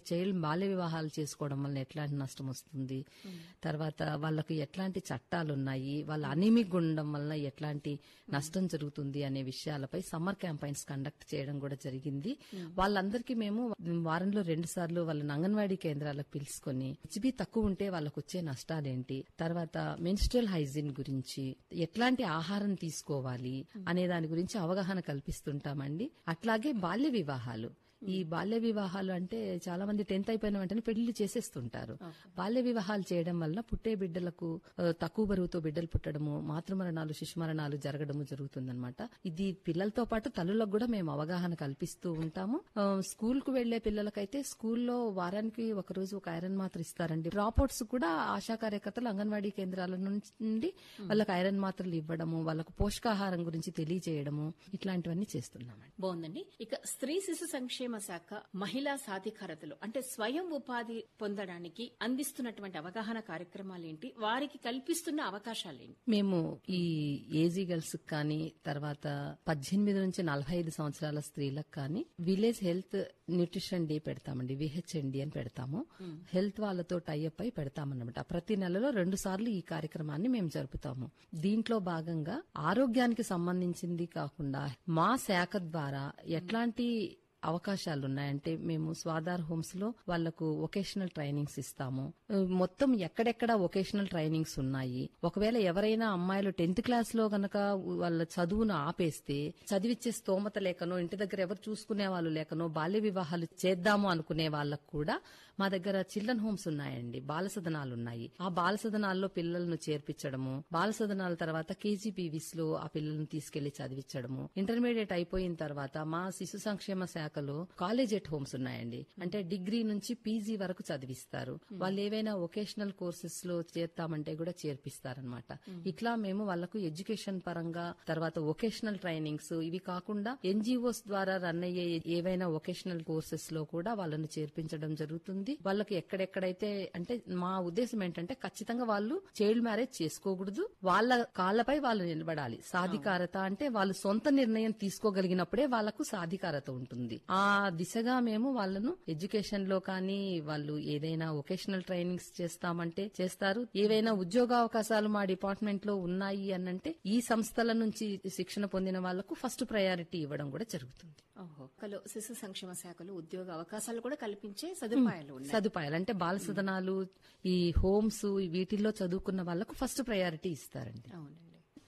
child బాల్య వివాహాలు చేసుకోవడం వల్ల ఎట్లాంటి నష్టం వస్తుంది తర్వాత వాళ్ళకు ఎట్లాంటి చట్టాలు ఉన్నాయి వాళ్ళ అనిమిక్ ఉండడం వల్ల ఎట్లాంటి నష్టం జరుగుతుంది అనే విషయాలపై సమ్మర్ క్యాంపైన్స్ కండక్ట్ చేయడం కూడా జరిగింది వాళ్ళందరికీ మేము వారంలో రెండు సార్లు వాళ్ళని అంగన్వాడీ కేంద్రాలకు పిలుచుకొని హెచ్బి తక్కువ ఉంటే వాళ్ళకు వచ్చే నష్టాలేంటి తర్వాత మెన్స్ట్రల్ హైజీన్ గురించి ఎట్లాంటి ఆహారం తీసుకోవాలి అనే దాని గురించి అవగాహన కల్పిస్తుంటామండి అట్లాగే బాల్య వివాహాలు ఈ బాల్య వివాహాలు అంటే చాలా మంది టెన్త్ అయిపోయిన వెంటనే పెళ్లి చేసేస్తుంటారు బాల్య వివాహాలు చేయడం వల్ల పుట్టే బిడ్డలకు ఆ, తక్కువ బరువుతో బిడ్డలు పుట్టడము మాతృమరణాలు శిశుమరణాలు జరగడము జరుగుతుందన్నమాట ఇది పిల్లలతో పాటు తల్లులకు కూడా మేము అవగాహన కల్పిస్తూ ఉంటాము ఆ, స్కూల్ కు వెళ్లే పిల్లలకైతే స్కూల్లో వారానికి ఒక రోజు ఒక ఐరన్ మాత్ర ఇస్తారండి డ్రాప్అవుట్స్ కూడా ఆశా కార్యకర్తలు అంగన్వాడీ కేంద్రాల నుండి వాళ్ళకి ఐరన్ మాత్రలు ఇవ్వడము వాళ్ళకు పోషకాహారం గురించి తెలియజేయడము ఇట్లాంటివన్నీ చేస్తున్నామండి బాగుందండి ఇక స్త్రీ శిశు సంక్షేమ శాఖ మహిళా సాధికారతలు అంటే స్వయం ఉపాధి పొందడానికి అందిస్తున్నటువంటి అవగాహన కార్యక్రమాలు ఏంటి వారికి కల్పిస్తున్న అవకాశాలేంటి మేము ఈ ఏజీ గర్ల్స్ కానీ తర్వాత పద్దెనిమిది నుంచి నలభై ఐదు సంవత్సరాల స్త్రీలకు కానీ విలేజ్ హెల్త్ న్యూట్రిషన్ డే పెడతామండి విహెచ్ఎండి అని పెడతాము హెల్త్ వాళ్ళతో టైఅప్ అయి పెడతామన్నమాట ప్రతి నెలలో రెండు సార్లు ఈ కార్యక్రమాన్ని మేము జరుపుతాము దీంట్లో భాగంగా ఆరోగ్యానికి సంబంధించింది కాకుండా మా శాఖ ద్వారా ఎట్లాంటి అవకాశాలు ఉన్నాయంటే మేము స్వాధార్ హోమ్స్ లో వాళ్లకు వొకేషనల్ ట్రైనింగ్స్ ఇస్తాము మొత్తం ఎక్కడెక్కడ వొకేషనల్ ట్రైనింగ్స్ ఉన్నాయి ఒకవేళ ఎవరైనా అమ్మాయిలు టెన్త్ క్లాస్ లో గనక వాళ్ళ చదువును ఆపేస్తే చదివిచ్చే స్తోమత లేకనో ఇంటి దగ్గర ఎవరు చూసుకునే వాళ్ళు లేకనో బాల్య వివాహాలు చేద్దాము అనుకునే వాళ్ళకు కూడా మా దగ్గర చిల్డ్రన్ హోమ్స్ ఉన్నాయండి బాల సదనాలు ఉన్నాయి ఆ బాల సదనాల్లో పిల్లలను చేర్పించడము బాల సదనాల తర్వాత కేజీబీవీస్ లో ఆ పిల్లలను తీసుకెళ్లి చదివించడము ఇంటర్మీడియట్ అయిపోయిన తర్వాత మా శిశు సంక్షేమ శాఖలో కాలేజ్ ఎట్ హోమ్స్ ఉన్నాయండి అంటే డిగ్రీ నుంచి పీజీ వరకు చదివిస్తారు వాళ్ళు ఏవైనా వొకేషనల్ కోర్సెస్ లో చేర్తామంటే కూడా చేర్పిస్తారనమాట ఇట్లా మేము వాళ్ళకు ఎడ్యుకేషన్ పరంగా తర్వాత వొకేషనల్ ట్రైనింగ్స్ ఇవి కాకుండా ఎన్జిఓస్ ద్వారా రన్ అయ్యే ఏవైనా వొకేషనల్ కోర్సెస్ లో కూడా వాళ్ళని చేర్పించడం జరుగుతుంది వాళ్ళకి ఎక్కడెక్కడైతే అంటే మా ఉద్దేశం ఏంటంటే ఖచ్చితంగా వాళ్ళు చైల్డ్ మ్యారేజ్ చేసుకోకూడదు వాళ్ళ కాళ్ళపై వాళ్ళు నిలబడాలి సాధికారత అంటే వాళ్ళు సొంత నిర్ణయం తీసుకోగలిగినప్పుడే వాళ్ళకు సాధికారత ఉంటుంది ఆ దిశగా మేము వాళ్ళను ఎడ్యుకేషన్ లో కానీ వాళ్ళు ఏదైనా వొకేషనల్ ట్రైనింగ్స్ చేస్తామంటే చేస్తారు ఏవైనా ఉద్యోగావకాశాలు మా డిపార్ట్మెంట్ లో ఉన్నాయి అనంటే ఈ సంస్థల నుంచి శిక్షణ పొందిన వాళ్లకు ఫస్ట్ ప్రయారిటీ ఇవ్వడం కూడా జరుగుతుంది ఓహో కలో శిశు సంక్షేమ శాఖలో ఉద్యోగ అవకాశాలు కూడా కల్పించే సదుపాయాలు ఉన్నాయి సదుపాయాలు అంటే బాల సదనాలు ఈ హోమ్స్ వీటిల్లో చదువుకున్న వాళ్లకు ఫస్ట్ ప్రయారిటీ ఇస్తారండి అవునండి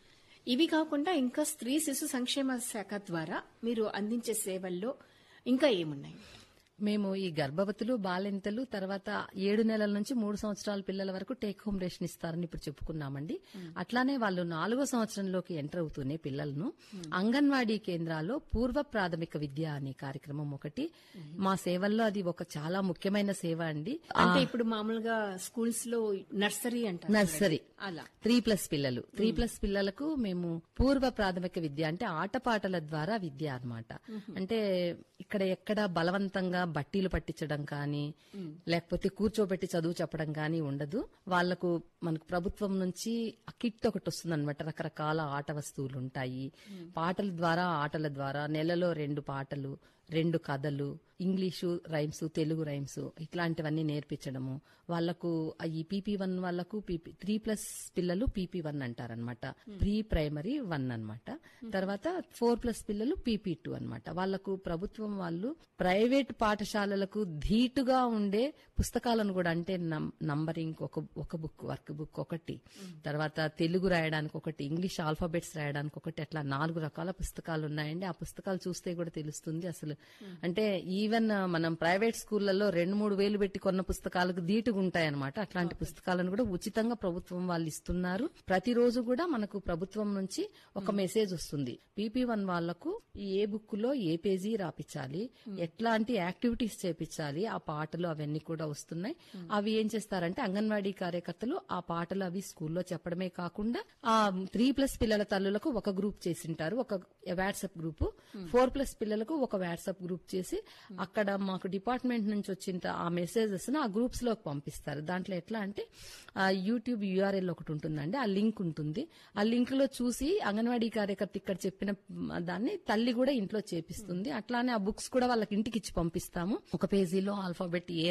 ఇవి కాకుండా ఇంకా స్త్రీ శిశు సంక్షేమ శాఖ ద్వారా మీరు అందించే సేవల్లో ఇంకా ఏమున్నాయి మేము ఈ గర్భవతులు బాలింతలు తర్వాత ఏడు నెలల నుంచి మూడు సంవత్సరాల పిల్లల వరకు టేక్ హోమ్ రేషన్ ఇస్తారని ఇప్పుడు చెప్పుకున్నామండి అట్లానే వాళ్ళు నాలుగో సంవత్సరంలోకి ఎంటర్ అవుతూనే పిల్లలను అంగన్వాడీ కేంద్రాల్లో పూర్వ ప్రాథమిక విద్య అనే కార్యక్రమం ఒకటి మా సేవల్లో అది ఒక చాలా ముఖ్యమైన సేవ అండి అంటే ఇప్పుడు మామూలుగా స్కూల్స్ లో నర్సరీ అంటారు నర్సరీ అలా త్రీ ప్లస్ పిల్లలు త్రీ ప్లస్ పిల్లలకు మేము పూర్వ ప్రాథమిక విద్య అంటే ఆటపాటల ద్వారా విద్య అన్నమాట అంటే ఇక్కడ ఎక్కడ బలవంతంగా బట్టీలు పట్టించడం కానీ లేకపోతే కూర్చోబెట్టి చదువు చెప్పడం కానీ ఉండదు వాళ్లకు మనకు ప్రభుత్వం నుంచి ఆ కిట్ ఒకటి వస్తుంది అనమాట రకరకాల ఆట వస్తువులు ఉంటాయి పాటల ద్వారా ఆటల ద్వారా నెలలో రెండు పాటలు రెండు కథలు ఇంగ్లీషు రైమ్స్ తెలుగు రైమ్స్ ఇట్లాంటివన్నీ నేర్పించడము వాళ్లకు ఈ పీపీ వన్ వాళ్లకు పీపీ త్రీ ప్లస్ పిల్లలు పీపీ వన్ అంటారనమాట ప్రీ ప్రైమరీ వన్ అన్నమాట తర్వాత ఫోర్ ప్లస్ పిల్లలు పీపీ టూ అనమాట వాళ్లకు ప్రభుత్వం వాళ్ళు ప్రైవేట్ పాఠశాలలకు ధీటుగా ఉండే పుస్తకాలను కూడా అంటే నం- నంబరింగ్ ఒక ఒక బుక్ వర్క్ బుక్ ఒకటి తర్వాత తెలుగు రాయడానికి ఒకటి ఇంగ్లీష్ ఆల్ఫాబెట్స్ రాయడానికి ఒకటి అట్లా నాలుగు రకాల పుస్తకాలు ఉన్నాయండి ఆ పుస్తకాలు చూస్తే కూడా తెలుస్తుంది అసలు అంటే ఈవెన్ మనం ప్రైవేట్ స్కూళ్లలో రెండు మూడు వేలు పెట్టి కొన్న పుస్తకాలకు ధీటుగా ఉంటాయన్నమాట అట్లాంటి పుస్తకాలను కూడా ఉచితంగా ప్రభుత్వం వాళ్ళు ఇస్తున్నారు ప్రతిరోజు కూడా మనకు ప్రభుత్వం నుంచి ఒక మెసేజ్ వస్తుంది పీపీ వన్ వాళ్లకు ఏ బుక్ లో ఏ పేజీ రాపించాలి ఎట్లాంటి యాక్టివిటీస్ చేపించాలి ఆ పాటలు అవన్నీ కూడా వస్తున్నాయి అవి ఏం చేస్తారంటే అంగన్వాడీ కార్యకర్తలు ఆ పాటలు అవి స్కూల్లో చెప్పడమే కాకుండా ఆ త్రీ ప్లస్ పిల్లల తల్లులకు ఒక గ్రూప్ చేసింటారు ఒక వాట్సాప్ గ్రూప్ ఫోర్ ప్లస్ పిల్లలకు ఒక వాట్సాప్ గ్రూప్ చేసి అక్కడ మాకు డిపార్ట్మెంట్ నుంచి వచ్చిన ఆ మెసేజెస్ ఆ గ్రూప్స్ లోకి పంపిస్తారు దాంట్లో ఎట్లా అంటే ఆ యూట్యూబ్ యూఆర్ఎల్ ఒకటి ఉంటుందండి ఆ లింక్ ఉంటుంది ఆ లింక్ లో చూసి అంగన్వాడీ కార్యకర్త ఇక్కడ చెప్పిన దాన్ని తల్లి కూడా ఇంట్లో చేపిస్తుంది అట్లానే ఆ బుక్స్ కూడా వాళ్ళకి ఇంటికి ఇచ్చి పంపిస్తాము ఒక పేజీలో ఆల్ఫాబెట్ ఏ